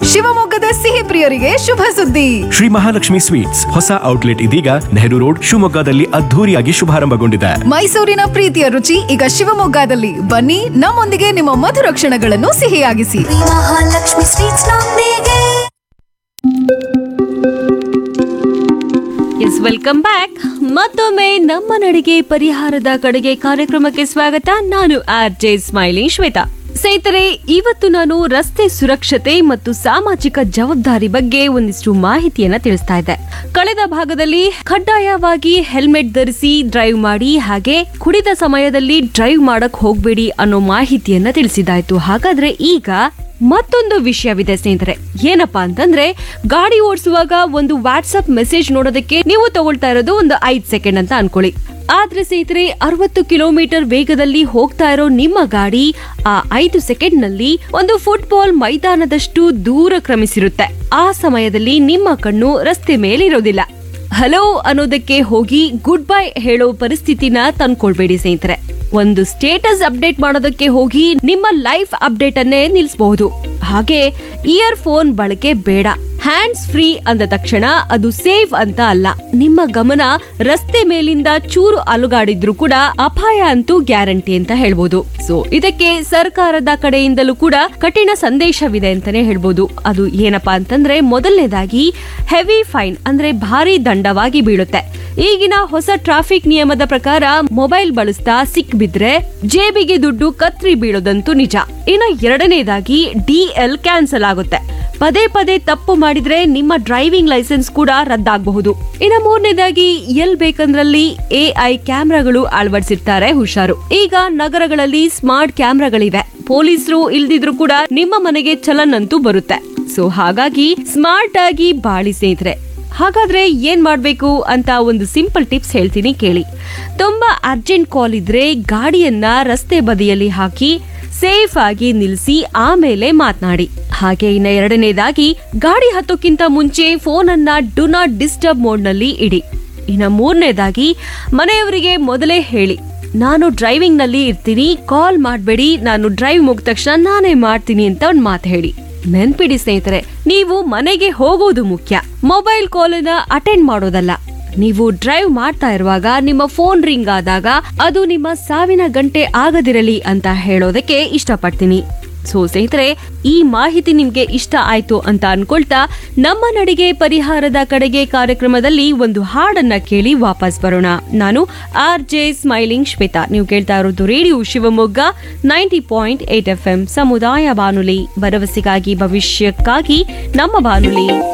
ಶಿವಮೊಗ್ಗದ ಸಿಹಿ ಪ್ರಿಯರಿಗೆ ಶುಭ ಸುದ್ದಿ ಶ್ರೀ ಮಹಾಲಕ್ಷ್ಮಿ ಸ್ವೀಟ್ಸ್ ಹೊಸ ಔಟ್ಲೆಟ್ ಇದೀಗ ನೆಹರು ರೋಡ್ ಶಿವಮೊಗ್ಗದಲ್ಲಿ ಅದ್ಧೂರಿಯಾಗಿ ಶುಭಾರಂಭಗೊಂಡಿದೆ ಮೈಸೂರಿನ ಪ್ರೀತಿಯ ರುಚಿ ಈಗ ಶಿವಮೊಗ್ಗದಲ್ಲಿ ಬನ್ನಿ ನಮ್ಮೊಂದಿಗೆ ನಿಮ್ಮ ಮಧುರ ಕ್ಷಣಗಳನ್ನು ಸಿಹಿಯಾಗಿಸಿ ಮಹಾಲಕ್ಷ್ಮಿ ಸ್ವೀಟ್ಸ್ ನೊಂದಿಗೆ ಎಸ್ ವೆಲ್ಕಮ್ ಬ್ಯಾಕ್ ಮತ್ತೊಮ್ಮೆ ನಮ್ಮ ನಡಿಗೆ ಪರಿಹಾರದ ಕಡೆಗೆ ಕಾರ್ಯಕ್ರಮಕ್ಕೆ ಸ್ವಾಗತ ನಾನು ಆರ್ ಜೆ ಸ್ಮೈಲಿಂಗ್ ಶ್ವೇತಾ ಸ್ನೇಹಿತರೆ ಇವತ್ತು ನಾನು ರಸ್ತೆ ಸುರಕ್ಷತೆ ಮತ್ತು ಸಾಮಾಜಿಕ ಜವಾಬ್ದಾರಿ ಬಗ್ಗೆ ಒಂದಿಷ್ಟು ಮಾಹಿತಿಯನ್ನ ತಿಳಿಸ್ತಾ ಇದ್ದೆ ಕಳೆದ ಭಾಗದಲ್ಲಿ ಕಡ್ಡಾಯವಾಗಿ ಹೆಲ್ಮೆಟ್ ಧರಿಸಿ ಡ್ರೈವ್ ಮಾಡಿ ಹಾಗೆ ಕುಡಿದ ಸಮಯದಲ್ಲಿ ಡ್ರೈವ್ ಮಾಡಕ್ ಹೋಗ್ಬೇಡಿ ಅನ್ನೋ ಮಾಹಿತಿಯನ್ನ ತಿಳಿಸಿದಾಯ್ತು ಹಾಗಾದ್ರೆ ಈಗ ಮತ್ತೊಂದು ವಿಷಯವಿದೆ ಸ್ನೇಹಿತರೆ ಏನಪ್ಪಾ ಅಂತಂದ್ರೆ ಗಾಡಿ ಓಡಿಸುವಾಗ ಒಂದು ವಾಟ್ಸ್ಆಪ್ ಮೆಸೇಜ್ ನೋಡೋದಕ್ಕೆ ನೀವು ತಗೊಳ್ತಾ ಇರೋದು ಒಂದು ಐದ್ ಸೆಕೆಂಡ್ ಅಂತ ಅನ್ಕೊಳ್ಳಿ ಆದ್ರೆ ಸ್ನೇಹಿತರೆ ಅರವತ್ತು ಕಿಲೋಮೀಟರ್ ವೇಗದಲ್ಲಿ ಹೋಗ್ತಾ ಇರೋ ನಿಮ್ಮ ಗಾಡಿ ಆ ಐದು ಸೆಕೆಂಡ್ ನಲ್ಲಿ ಒಂದು ಫುಟ್ಬಾಲ್ ಮೈದಾನದಷ್ಟು ದೂರ ಕ್ರಮಿಸಿರುತ್ತೆ ಆ ಸಮಯದಲ್ಲಿ ನಿಮ್ಮ ಕಣ್ಣು ರಸ್ತೆ ಮೇಲೆ ಇರೋದಿಲ್ಲ ಹಲೋ ಅನ್ನೋದಕ್ಕೆ ಹೋಗಿ ಗುಡ್ ಬೈ ಹೇಳೋ ಪರಿಸ್ಥಿತಿನ ತಂದ್ಕೊಳ್ಬೇಡಿ ಸ್ನೇಹಿತರೆ ಒಂದು ಸ್ಟೇಟಸ್ ಅಪ್ಡೇಟ್ ಮಾಡೋದಕ್ಕೆ ಹೋಗಿ ನಿಮ್ಮ ಲೈಫ್ ಅಪ್ಡೇಟ್ ಅನ್ನೇ ನಿಲ್ಲಿಸಬಹುದು ಹಾಗೆ ಇಯರ್ ಫೋನ್ ಬಳಕೆ ಬೇಡ ಹ್ಯಾಂಡ್ಸ್ ಫ್ರೀ ಅಂದ ತಕ್ಷಣ ಅದು ಸೇಫ್ ಅಂತ ಅಲ್ಲ ನಿಮ್ಮ ಗಮನ ರಸ್ತೆ ಮೇಲಿಂದ ಚೂರು ಅಲುಗಾಡಿದ್ರು ಕೂಡ ಅಪಾಯ ಅಂತೂ ಗ್ಯಾರಂಟಿ ಅಂತ ಹೇಳ್ಬೋದು ಸೊ ಇದಕ್ಕೆ ಸರ್ಕಾರದ ಕಡೆಯಿಂದಲೂ ಕೂಡ ಕಠಿಣ ಸಂದೇಶವಿದೆ ಅಂತಾನೆ ಹೇಳ್ಬೋದು ಅದು ಏನಪ್ಪಾ ಅಂತಂದ್ರೆ ಮೊದಲನೇದಾಗಿ ಹೆವಿ ಫೈನ್ ಅಂದ್ರೆ ಭಾರಿ ದಂಡವಾಗಿ ಬೀಳುತ್ತೆ ಈಗಿನ ಹೊಸ ಟ್ರಾಫಿಕ್ ನಿಯಮದ ಪ್ರಕಾರ ಮೊಬೈಲ್ ಬಳಸ್ತಾ ಸಿಕ್ ಬಿದ್ರೆ ಜೇಬಿಗೆ ದುಡ್ಡು ಕತ್ರಿ ಬೀಳೋದಂತೂ ನಿಜ ಇನ್ನು ಎರಡನೇದಾಗಿ ಡಿಎಲ್ ಕ್ಯಾನ್ಸಲ್ ಆಗುತ್ತೆ ಪದೇ ಪದೇ ತಪ್ಪು ಮಾಡಿದ್ರೆ ನಿಮ್ಮ ಡ್ರೈವಿಂಗ್ ಲೈಸೆನ್ಸ್ ಕೂಡ ರದ್ದಾಗಬಹುದು ಇನ್ನು ಮೂರನೇದಾಗಿ ಎಲ್ ಬೇಕಂದ್ರಲ್ಲಿ ಎಐ ಕ್ಯಾಮ್ರಾಗಳು ಅಳವಡಿಸಿರ್ತಾರೆ ಹುಷಾರು ಈಗ ನಗರಗಳಲ್ಲಿ ಸ್ಮಾರ್ಟ್ ಕ್ಯಾಮ್ರಾಗಳಿವೆ ಪೊಲೀಸರು ಇಲ್ದಿದ್ರು ಕೂಡ ನಿಮ್ಮ ಮನೆಗೆ ಚಲನ್ ಅಂತೂ ಬರುತ್ತೆ ಸೊ ಹಾಗಾಗಿ ಸ್ಮಾರ್ಟ್ ಆಗಿ ಬಾಳಿ ಸ್ನೇಹಿತರೆ ಹಾಗಾದ್ರೆ ಏನ್ ಮಾಡ್ಬೇಕು ಅಂತ ಒಂದು ಸಿಂಪಲ್ ಟಿಪ್ಸ್ ಹೇಳ್ತೀನಿ ಕೇಳಿ ತುಂಬಾ ಅರ್ಜೆಂಟ್ ಕಾಲ್ ಇದ್ರೆ ಗಾಡಿಯನ್ನ ರಸ್ತೆ ಬದಿಯಲ್ಲಿ ಹಾಕಿ ಸೇಫ್ ಆಗಿ ನಿಲ್ಲಿಸಿ ಆಮೇಲೆ ಮಾತನಾಡಿ ಹಾಗೆ ಇನ್ನ ಎರಡನೇದಾಗಿ ಗಾಡಿ ಹತ್ತೋಕ್ಕಿಂತ ಮುಂಚೆ ಫೋನ್ ಅನ್ನ ಡು ನಾಟ್ ಡಿಸ್ಟರ್ಬ್ ಮೋಡ್ ನಲ್ಲಿ ಇಡಿ ಇನ್ನ ಮೂರನೇದಾಗಿ ಮನೆಯವರಿಗೆ ಮೊದಲೇ ಹೇಳಿ ನಾನು ಡ್ರೈವಿಂಗ್ ನಲ್ಲಿ ಇರ್ತೀನಿ ಕಾಲ್ ಮಾಡಬೇಡಿ ನಾನು ಡ್ರೈವ್ ಮುಗಿದ ತಕ್ಷಣ ನಾನೇ ಮಾಡ್ತೀನಿ ಅಂತ ಒಂದು ಮಾತು ಹೇಳಿ ನೆನ್ಪಿಡಿ ಸ್ನೇಹಿತರೆ ನೀವು ಮನೆಗೆ ಹೋಗೋದು ಮುಖ್ಯ ಮೊಬೈಲ್ ಕಾಲನ್ನ ಅಟೆಂಡ್ ಮಾಡೋದಲ್ಲ ನೀವು ಡ್ರೈವ್ ಮಾಡ್ತಾ ಇರುವಾಗ ನಿಮ್ಮ ಫೋನ್ ರಿಂಗ್ ಆದಾಗ ಅದು ನಿಮ್ಮ ಸಾವಿನ ಗಂಟೆ ಆಗದಿರಲಿ ಅಂತ ಹೇಳೋದಕ್ಕೆ ಇಷ್ಟಪಡ್ತೀನಿ ಸೊ ಸ್ನೇಹಿತರೆ ಈ ಮಾಹಿತಿ ನಿಮ್ಗೆ ಇಷ್ಟ ಆಯ್ತು ಅಂತ ಅನ್ಕೊಳ್ತಾ ನಮ್ಮ ನಡಿಗೆ ಪರಿಹಾರದ ಕಡೆಗೆ ಕಾರ್ಯಕ್ರಮದಲ್ಲಿ ಒಂದು ಹಾಡನ್ನ ಕೇಳಿ ವಾಪಸ್ ಬರೋಣ ನಾನು ಆರ್ ಜೆ ಸ್ಮೈಲಿಂಗ್ ಶ್ವೇತಾ ನೀವು ಕೇಳ್ತಾ ಇರೋದು radio Shivamogga ninety point eight F M ಸಮುದಾಯ ಬಾನುಲಿ ಭರವಸೆಗಾಗಿ ಭವಿಷ್ಯಕ್ಕಾಗಿ ನಮ್ಮ ಬಾನುಲಿ